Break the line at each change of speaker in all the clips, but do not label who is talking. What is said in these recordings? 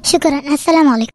ശുക്രൻ അസ്സലാം വലൈക്കും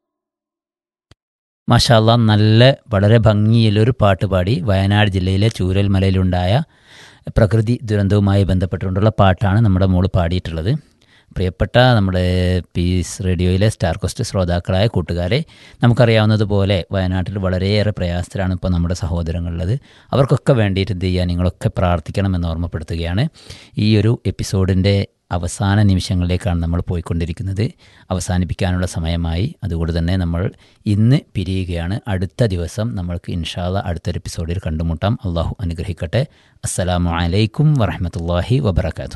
മാഷാല്ല നല്ല വളരെ ഭംഗിയിലൊരു പാട്ട് പാടി വയനാട് ജില്ലയിലെ ചൂരൽമലയിലുണ്ടായ പ്രകൃതി ദുരന്തവുമായി ബന്ധപ്പെട്ടുകൊണ്ടുള്ള പാട്ടാണ് നമ്മുടെ മോള് പാടിയിട്ടുള്ളത് പ്രിയപ്പെട്ട നമ്മുടെ പീസ് റേഡിയോയിലെ സ്റ്റാർ കോസ്റ്റ് ശ്രോതാക്കളായ കൂട്ടുകാരെ നമുക്കറിയാവുന്നതുപോലെ വയനാട്ടിൽ വളരെയേറെ പ്രയാസത്തിലാണ് ഇപ്പോൾ നമ്മുടെ സഹോദരങ്ങളുള്ളത് അവർക്കൊക്കെ വേണ്ടിയിട്ട് എന്ത് ചെയ്യുക നിങ്ങളൊക്കെ പ്രാർത്ഥിക്കണമെന്ന് ഓർമ്മപ്പെടുത്തുകയാണ് ഈ ഒരു എപ്പിസോഡിൻ്റെ അവസാന നിമിഷങ്ങളിലേക്കാണ് നമ്മൾ പോയിക്കൊണ്ടിരിക്കുന്നത് അവസാനിപ്പിക്കാനുള്ള സമയമായി അതുകൊണ്ട് തന്നെ നമ്മൾ ഇന്ന് പിരിയുകയാണ് അടുത്ത ദിവസം നമ്മൾക്ക് ഇൻഷാല്ല അടുത്തൊരു എപ്പിസോഡിൽ കണ്ടുമുട്ടാം അള്ളാഹു അനുഗ്രഹിക്കട്ടെ അസ്സലാമു അലൈക്കും വറഹമത്തല്ലാഹി വബർക്കാത്തു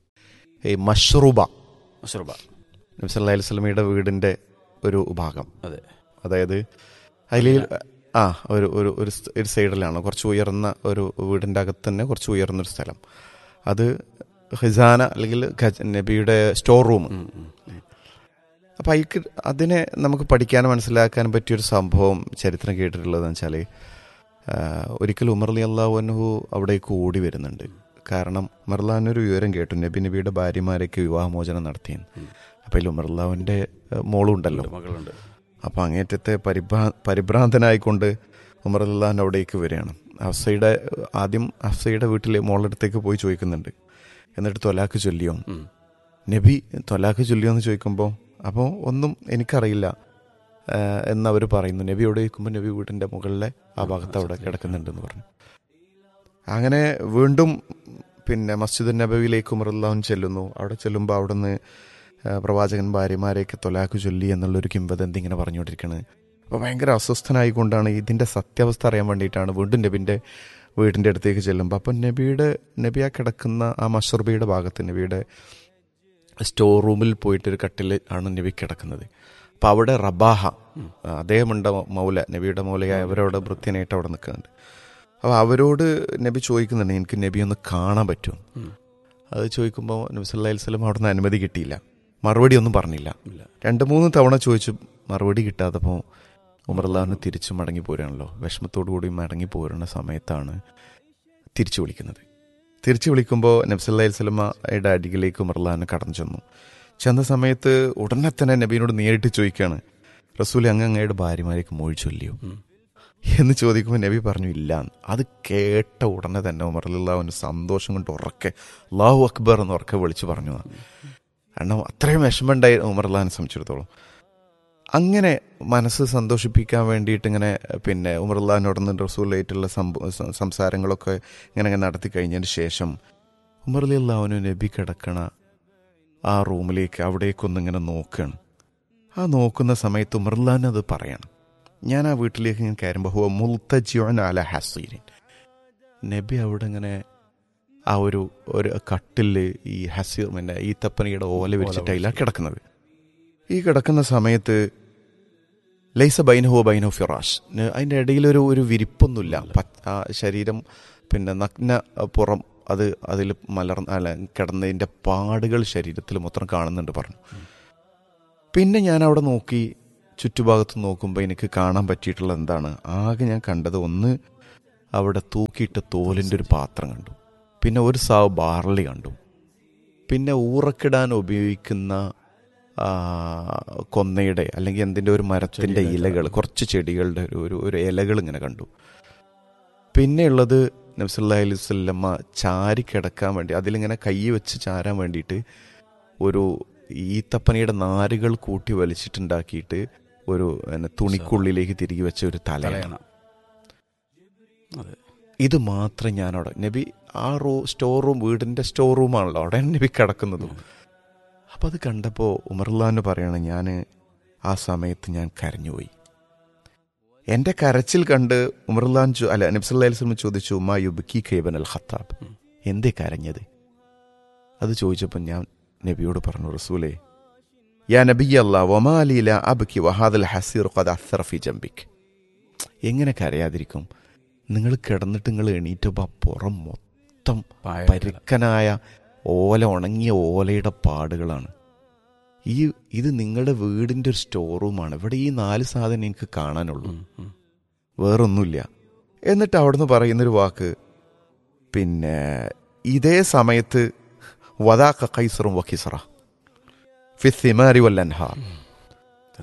ഈ മഷ്റൂബ
മഷറുബ
നബി സല്ലല്ലാഹു അലൈഹി വസല്ലമയുടെ വീടിന്റെ ഒരു ഭാഗം
അതെ
അതായത് അതിൽ ആ ഒരു ഒരു ഒരു സ്- ഒരു സൈഡിലാണ് കുറച്ച് ഉയർന്ന ഒരു വീടിൻ്റെ അകത്ത് തന്നെ കുറച്ച് ഉയർന്നൊരു സ്ഥലം അത് ഖിസാന അല്ലെങ്കിൽ ഖജ- നബിയുടെ സ്റ്റോർ റൂം
ഉം, ഉം, ഉം.
അപ്പം അതിക്ക് അതിനെ നമുക്ക് പഠിക്കാനും മനസ്സിലാക്കാനും പറ്റിയൊരു സംഭവം ചരിത്രം കേട്ടിട്ടുള്ളതെന്ന് വെച്ചാൽ ഒരിക്കൽ ഉമർ അലി അള്ളാഹുനഹു അവിടേക്ക് ഓടി വരുന്നുണ്ട് കാരണം ഉമർലാനൊരു വിവരം കേട്ടു നബി നബിയുടെ ഭാര്യമാരൊക്കെ വിവാഹമോചനം നടത്തിയെന്ന്
ഉം.
അപ്പം ഇതിൽ ഉമർലാവിൻ്റെ മോളും ഉണ്ടല്ലോ
ഉണ്ട്, മകളുണ്ട്
അപ്പോൾ അങ്ങേറ്റത്തെ പരിഭ്രാ പരിഭ്രാന്തനായിക്കൊണ്ട് ഉമർ അല്ലാൻ അവിടേക്ക് വരികയാണ് ഹഫ്സയുടെ ആദ്യം ഹഫ്സയുടെ വീട്ടിലെ മോളടുത്തേക്ക് പോയി ചോദിക്കുന്നുണ്ട് എന്നിട്ട് തൊലാക്ക് ചൊല്ലിയോ
ഉം.
നബി തൊലാക്ക് ചൊല്ലിയോ എന്ന് ചോദിക്കുമ്പോൾ അപ്പോൾ ഒന്നും എനിക്കറിയില്ല ആ, എന്നവർ പറയുന്നു നബി എവിടെ ചോദിക്കുമ്പോൾ നബി വീട്ടിൻ്റെ മുകളിലെ ആ ഭാഗത്ത് അവിടെ കിടക്കുന്നുണ്ടെന്ന് പറഞ്ഞു അങ്ങനെ വീണ്ടും പിന്നെ മസ്ജിദ് നബവിയിലേക്ക് ഉമറുല്ലാഹുൻ ചെല്ലുന്നു അവിടെ ചെല്ലുമ്പോൾ അവിടുന്ന് ആ, പ്രവാചകൻ ഭാര്യമാരെയൊക്കെ തൊലാക്ക് ചൊല്ലി എന്നുള്ളൊരു കിംവദന്തി ഇങ്ങനെ പറഞ്ഞുകൊണ്ടിരിക്കുന്നത് അപ്പോൾ ഭയങ്കര അസ്വസ്ഥനായിക്കൊണ്ടാണ് ഇതിൻ്റെ സത്യാവസ്ഥ അറിയാൻ വേണ്ടിയിട്ടാണ് വീണ്ടും നബിൻ്റെ വീടിൻ്റെ അടുത്തേക്ക് ചെല്ലുമ്പോൾ അപ്പം നബിയുടെ നബി ആ കിടക്കുന്ന ആ മഷർബിയുടെ ഭാഗത്ത് നബിയുടെ സ്റ്റോർ റൂമിൽ പോയിട്ടൊരു കട്ടിൽ ആണ് നബി കിടക്കുന്നത് അപ്പോൾ അവിടെ റബാഹ ആ, അദ്ദേഹമുണ്ട് മൗല നബിയുടെ മൗലയായ അവരവിടെ വൃത്യനായിട്ട് അവിടെ നിൽക്കുന്നുണ്ട് അപ്പോൾ അവരോട് നബി ചോദിക്കുന്നുണ്ട് എനിക്ക് നബി ഒന്ന് കാണാൻ പറ്റുമോ
ഉം.
അത് ചോദിക്കുമ്പോൾ നബി സല്ലല്ലാഹു അലൈഹി വസല്ലം അവിടെ നിന്ന് അനുമതി കിട്ടിയില്ല മറുപടി ഒന്നും പറഞ്ഞില്ല
ഇല്ല
രണ്ട് മൂന്ന് തവണ ചോദിച്ചു മറുപടി കിട്ടാത്തപ്പോൾ ഉമർലാഹിന് തിരിച്ചു മടങ്ങി പോരാണല്ലോ വിഷമത്തോടു കൂടി മടങ്ങി പോരുന്ന സമയത്താണ് തിരിച്ചു വിളിക്കുന്നത് തിരിച്ചു വിളിക്കുമ്പോൾ നബ്സല്ലാ സ്വലമയുടെ അടികിലേക്ക് ഉമർലാഹിന് കടന്നു ചെന്നു ചെന്ന സമയത്ത് ഉടനെ തന്നെ നബീനോട് നേരിട്ട് ചോദിക്കുകയാണ് റസൂൽ അങ്ങ് അങ്ങയുടെ ഭാര്യമാരേക്ക് മൊഴി ചൊല്ലിയോ
ഉം.
എന്ന് ചോദിക്കുമ്പോൾ നബി പറഞ്ഞു ഇല്ല എന്ന്. അത് കേട്ട ഉടനെ തന്നെ ഉമർലാവിന് സന്തോഷം കൊണ്ട് ഉറക്കെ അള്ളാഹു അക്ബർ എന്ന് ഉറക്കെ വിളിച്ചു പറഞ്ഞു കാരണം അത്രയും വിഷമമുണ്ടായി ഉമർലാഹിനെ സംബന്ധിച്ചിടത്തോളം അങ്ങനെ മനസ്സ് സന്തോഷിപ്പിക്കാൻ വേണ്ടിയിട്ട് ഇങ്ങനെ പിന്നെ ഉമർലാഹിനോടൊന്ന് റസൂലായിട്ടുള്ള സംഭവ സ- സംസാരങ്ങളൊക്കെ ഇങ്ങനെ ഇങ്ങനെ നടത്തി കഴിഞ്ഞതിന് ശേഷം ഉമർ അലി അള്ളാഹുനു നബി കിടക്കണ ആ റൂമിലേക്ക് അവിടേക്കൊന്നിങ്ങനെ നോക്കുകയാണ് ആ നോക്കുന്ന സമയത്ത് ഉമർലാൻ അത് പറയണം ഞാൻ ആ വീട്ടിലേക്ക് ഇങ്ങനെ കയറുമ്പോൾ ഹുവ മുൽത്തജിയോൻ അല ഹസീരിൻ നബി അവിടെ ഇങ്ങനെ ആ ഒരു ഒരു കട്ടില് ഈ ഹസീർ പിന്നെ ഈ തപ്പനയുടെ ഓല വിരിച്ചിട്ട് അതിലാണ് കിടക്കുന്നത് ഈ കിടക്കുന്ന സമയത്ത് ലൈസ ബൈനഹോ ബൈനോ ഫിറാഷ് ന് അതിൻ്റെ ഇടയിലൊരു ഒരു വിരിപ്പൊന്നുമില്ല പച്ച- ആ ശരീരം പിന്നെ നഗ്ന പുറം അത് അതിൽ മലർന്ന് അല്ല കിടന്നതിൻ്റെ പാടുകൾ ശരീരത്തിൽ മൊത്തം കാണുന്നുണ്ട് പറഞ്ഞു പിന്നെ ഞാൻ അവിടെ നോക്കി ചുറ്റുഭാഗത്ത് നോക്കുമ്പോൾ എനിക്ക് കാണാൻ പറ്റിയിട്ടുള്ളത് എന്താണ് ആകെ ഞാൻ കണ്ടത് ഒന്ന് അവിടെ തൂക്കിയിട്ട തോലിൻ്റെ ഒരു പാത്രം കണ്ടു പിന്നെ ഒരു സാവ് ബാർലി കണ്ടു പിന്നെ ഊറക്കിടാൻ ഉപയോഗിക്കുന്ന ആ, കൊന്നയുടെ അല്ലെങ്കിൽ എന്തിൻ്റെ ഒരു മരത്തിൻ്റെ ഇലകൾ കുറച്ച് ചെടികളുടെ ഒരു ഒരു ഒരു ഇലകൾ ഇങ്ങനെ കണ്ടു പിന്നെയുള്ളത് നബ്സല്ലാ അലൈഹി വല്ലമ്മ ചാരി കിടക്കാൻ വേണ്ടി അതിലിങ്ങനെ കൈ വെച്ച് ചാരാൻ വേണ്ടിയിട്ട് ഒരു ഈത്തപ്പനയുടെ നാരുകൾ കൂട്ടി വലിച്ചിട്ടുണ്ടാക്കിയിട്ട് ഒരു പിന്നെ, തുണിക്കുള്ളിലേക്ക് തിരികെ വെച്ച ഒരു തലയാണ്
തലയണ അതെ
ഇത് മാത്രം ഞാൻ അവിടെ നബി ആ റൂ സ്റ്റോർ റൂം വീടിൻ്റെ സ്റ്റോർ റൂമാണല്ലോ അവിടെ നബി കിടക്കുന്നതും അപ്പം അത് കണ്ടപ്പോൾ ഉമർലാന്ന് പറയണം ഞാൻ ആ സമയത്ത് ഞാൻ കരഞ്ഞുപോയി എൻ്റെ കരച്ചിൽ കണ്ട് ഉമർലാൻ ചോ അല്ല നബ്സല്ലാ അലിസ്ലം ചോദിച്ചു ഉമ്മ യുബിക്കി ഖേബൻ അൽ ഖത്താബ്
ഉം.
എന്തേ കരഞ്ഞത് അത് ചോദിച്ചപ്പോൾ ഞാൻ നബിയോട് പറഞ്ഞു റസൂലേ യാ നബി അല്ലാ വമാലീല അബ്കി വഹാദൽ ഹസീർ ഖദ് അസ്സറ ഫി ജംബിക് എങ്ങനെ കരയാതിരിക്കും നിങ്ങൾ കിടന്നിട്ട് നിങ്ങൾ എണീറ്റപ്പോൾ ആ പുറം മൊത്തം
പായ
പരുക്കനായ ഓല ഉണങ്ങിയ ഓലയുടെ പാടുകളാണ് ഈ ഇത് നിങ്ങളുടെ വീടിൻ്റെ ഒരു സ്റ്റോർ റൂമാണ് ഇവിടെ ഈ നാല് സാധനം എനിക്ക് കാണാനുള്ളൂ
ഉം, ഉം.
വേറൊന്നുമില്ല എന്നിട്ട് അവിടുന്ന് പറയുന്നൊരു വാക്ക് പിന്നെ ഇതേ സമയത്ത് വദാക്ക കൈസറും വഖിസറ ഫിസിമാരി വല്ലൻഹാർ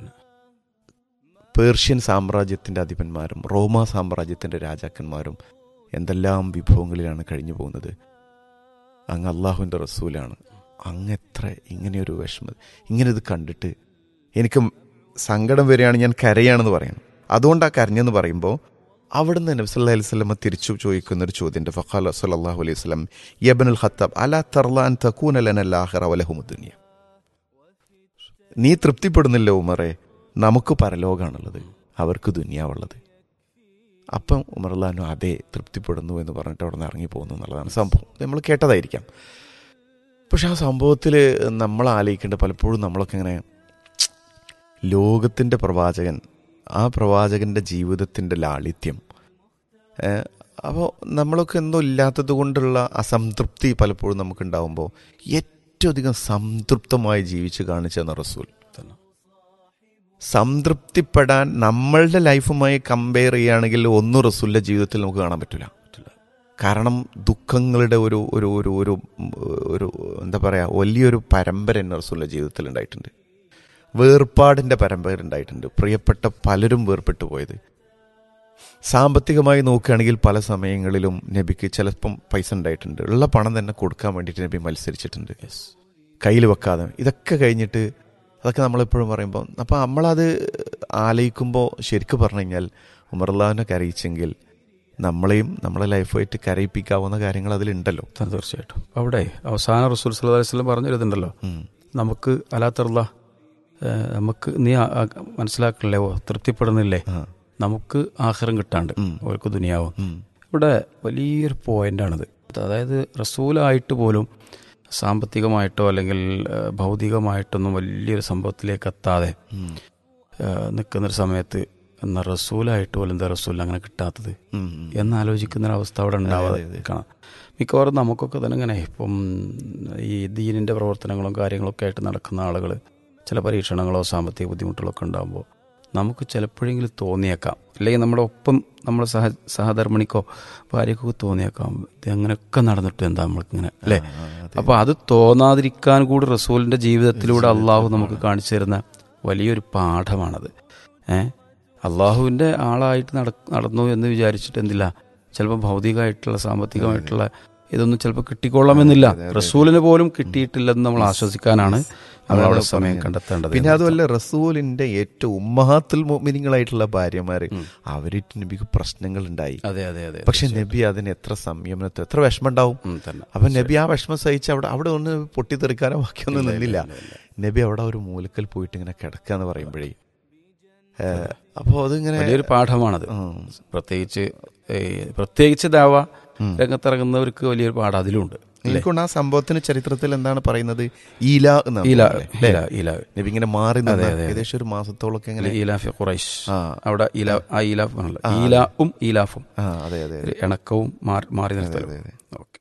പേർഷ്യൻ സാമ്രാജ്യത്തിൻ്റെ അധിപന്മാരും റോമ സാമ്രാജ്യത്തിൻ്റെ രാജാക്കന്മാരും എന്തെല്ലാം വിഭവങ്ങളിലാണ് കഴിഞ്ഞു പോകുന്നത് അങ്ങ് അള്ളാഹുവിൻ്റെ റസൂലാണ് അങ്ങ് എത്ര ഇങ്ങനെയൊരു വിഷമം ഇങ്ങനെ ഇത് കണ്ടിട്ട് എനിക്ക് സങ്കടം വരികയാണ് ഞാൻ കരയാണെന്ന് പറയണം അതുകൊണ്ടാണ് കരഞ്ഞെന്ന് പറയുമ്പോൾ അവിടുന്ന് നബ്സല്ലാ അലൈഹി സ്വലമ തിരിച്ചു ചോദിക്കുന്ന ഒരു ചോദ്യമുണ്ട് ഫഖാൽ സല്ലാഹു അലൈഹി സ്വലം യബനുൽ ഖത്താബ് അല തർലാൻ തക്കൂനലന ലാഹിറ വലഹുമുദ്ദുനിയ നീ തൃപ്തിപ്പെടുന്നില്ല ഉമറെ നമുക്ക് പരലോകാണുള്ളത് അവർക്ക് ദുനിയാവുള്ളത് അപ്പം ഉമർലാനു അതെ തൃപ്തിപ്പെടുന്നു എന്ന് പറഞ്ഞിട്ട് അവിടെ നിന്ന് ഇറങ്ങി പോകുന്നു എന്നുള്ളതാണ് സംഭവം ഇത് നമ്മൾ കേട്ടതായിരിക്കാം പക്ഷെ ആ സംഭവത്തിൽ നമ്മൾ ആലോചിക്കേണ്ട പലപ്പോഴും നമ്മളൊക്കെ ഇങ്ങനെ ലോകത്തിൻ്റെ പ്രവാചകൻ ആ പ്രവാചകൻ്റെ ജീവിതത്തിൻ്റെ ലാളിത്യം അപ്പോൾ നമ്മളൊക്കെ എന്തോ ഇല്ലാത്തത് കൊണ്ടുള്ള അസംതൃപ്തി പലപ്പോഴും നമുക്കുണ്ടാവുമ്പോൾ ഏറ്റവും അധികം സംതൃപ്തമായി ജീവിച്ച് കാണിച്ചെന്ന റസൂൽ
തന്നെ
സംതൃപ്തിപ്പെടാൻ നമ്മളുടെ ലൈഫുമായി കമ്പയർ ചെയ്യുകയാണെങ്കിൽ ഒന്നും റസൂലിൻ്റെ ജീവിതത്തിൽ നമുക്ക് കാണാൻ പറ്റില്ല
പറ്റില്ല
കാരണം ദുഃഖങ്ങളുടെ ഒരു ഒരു ഒരു ഒരു ഒരു എന്താ പറയുക വലിയൊരു പരമ്പര എന്നെ റസൂലിൻ്റെ ജീവിതത്തിൽ ഉണ്ടായിട്ടുണ്ട് വേർപാടിൻ്റെ പരമ്പര ഉണ്ടായിട്ടുണ്ട് പ്രിയപ്പെട്ട പലരും വേർപെട്ടു പോയത് സാമ്പത്തികമായി നോക്കുകയാണെങ്കിൽ പല സമയങ്ങളിലും നബിക്ക് ചിലപ്പം പൈസ ഉണ്ടായിട്ടുണ്ട് ഉള്ള പണം തന്നെ കൊടുക്കാൻ വേണ്ടിയിട്ട് നബി മത്സരിച്ചിട്ടുണ്ട്
യെസ്
കയ്യിൽ വെക്കാതെ ഇതൊക്കെ കഴിഞ്ഞിട്ട് അതൊക്കെ നമ്മളെപ്പോഴും പറയുമ്പോൾ അപ്പം നമ്മളത് ആലയിക്കുമ്പോൾ ശരിക്കും പറഞ്ഞു കഴിഞ്ഞാൽ ഉമർലാവിനെ കരയിച്ചെങ്കിൽ നമ്മളെയും നമ്മളെ ലൈഫായിട്ട് കരയിപ്പിക്കാവുന്ന കാര്യങ്ങൾ അതിലുണ്ടല്ലോ
തന്നെ തീർച്ചയായിട്ടും അവിടെ അവസാന റസൂൽ സല്ലല്ലാഹു അലൈഹി വസല്ലം പറഞ്ഞിരുന്നുണ്ടല്ലോ
ഉം.
നമുക്ക് അലാത്തറുള്ള നമുക്ക് നീ ആ- ആ മനസ്സിലാക്കണില്ലേ ഓ തൃപ്തിപ്പെടുന്നില്ലേ
ആ.
നമുക്ക് ആഹാരം കിട്ടാണ്ട്
ഉം.
അവർക്ക് ദുനിയാവും
ഉം.
ഇവിടെ വലിയൊരു പോയിന്റാണിത് അതായത് റസൂലായിട്ട് പോലും സാമ്പത്തികമായിട്ടോ അല്ലെങ്കിൽ ആ, ഭൗതികമായിട്ടൊന്നും വലിയൊരു സംഭവത്തിലേക്ക് എത്താതെ
ഉം.
ആ, നിൽക്കുന്നൊരു സമയത്ത് എന്ന റസൂലായിട്ട് പോലും എന്താ റസൂൽ അങ്ങനെ കിട്ടാത്തത്
ഉം.
എന്നാലോചിക്കുന്ന ഒരു അവസ്ഥ അവിടെ ഉണ്ടാവാതെ
അതെ, അതെ.
കാണാം മിക്കവാറും നമുക്കൊക്കെ തന്നെ ഇങ്ങനെ ഇപ്പം ഈ ദീനിൻ്റെ പ്രവർത്തനങ്ങളും കാര്യങ്ങളൊക്കെ ആയിട്ട് നടക്കുന്ന ആളുകൾ ചില പരീക്ഷണങ്ങളോ സാമ്പത്തിക ബുദ്ധിമുട്ടുകളൊക്കെ ഉണ്ടാകുമ്പോൾ നമുക്ക് ചിലപ്പോഴെങ്കിലും തോന്നിയേക്കാം അല്ലെങ്കിൽ നമ്മുടെ ഒപ്പം നമ്മുടെ സഹ സഹധർമ്മിണിക്കോ ഭാര്യക്കോ തോന്നിയേക്കാം ഇത് അങ്ങനെയൊക്കെ നടന്നിട്ട് എന്താ നമ്മൾക്കിങ്ങനെ അല്ലേ
ആ, അതെ.
അപ്പോൾ അത് തോന്നാതിരിക്കാൻ കൂടി റസൂലിൻ്റെ ജീവിതത്തിലൂടെ അള്ളാഹു നമുക്ക് കാണിച്ചു തരുന്ന വലിയൊരു പാഠമാണത് ഏഹ് അള്ളാഹുവിൻ്റെ ആളായിട്ട് നട നടന്നു എന്ന് വിചാരിച്ചിട്ട് എന്തില്ല ചിലപ്പോൾ ഭൗതികമായിട്ടുള്ള സാമ്പത്തികമായിട്ടുള്ള ഇതൊന്നും ചിലപ്പോൾ കിട്ടിക്കൊള്ളാമെന്നില്ല റസൂലിന് പോലും കിട്ടിയിട്ടില്ലെന്ന് നമ്മൾ ആശ്വസിക്കാനാണ് നമ്മൾ അവിടെ സമയം കണ്ടെത്തേണ്ടത്
പിന്നെ അതുമല്ല റസൂലിന്റെ ഏറ്റവും ഉമ്മഹാത്തുൽ മോമിനിങ്ങളായിട്ടുള്ള ഭാര്യമാര് അവരിട്ട് നബിക്ക് പ്രശ്നങ്ങൾ ഉണ്ടായി
അതെ അതെ അതെ
പക്ഷെ നബി അതിന് എത്ര സംയമനത്തിൽ എത്ര വിഷമം ഉണ്ടാവും
ഉം, തന്നെ
അപ്പൊ നബി ആ വിഷമം സഹിച്ച് അവിടെ അവിടെ ഒന്ന് പൊട്ടിത്തെറിക്കാനോ ബാക്കിയൊന്നും നിന്നില്ല നബി അവിടെ ഒരു മൂലക്കൽ പോയിട്ട് ഇങ്ങനെ കിടക്കുക എന്ന് പറയുമ്പോഴേ അപ്പോൾ അതിങ്ങനെ
വലിയൊരു പാഠമാണത്
ഉം.
പ്രത്യേകിച്ച് ഏ, പ്രത്യേകിച്ച് ദാവ രംഗത്തിറങ്ങുന്നവർക്ക് വലിയൊരു പാഠം അതിലുണ്ട്
എനിക്കൊണ്ട് ആ സംഭവത്തിന് ചരിത്രത്തിൽ എന്താണ് പറയുന്നത് ഈല എന്നാണ്
ഈല
പറയുന്നത്, അല്ലേ?
ഈല ഈല
നബി ഇങ്ങനെ മാറി നിന്ന് ഏകദേശം ഒരു മാസത്തോളൊക്കെ ഇങ്ങനെ
ഈലാഫി ഖുറൈശ്
ആ.
അവിടെ ഈല ആ ഈലാഫ് ആണല്ലോ ഈലാഫും ഈലാഫും
ആ അതെ അതെ
ഒരു ഇണക്കവും മാറി മാറി നിർത്തലും ഓക്കെ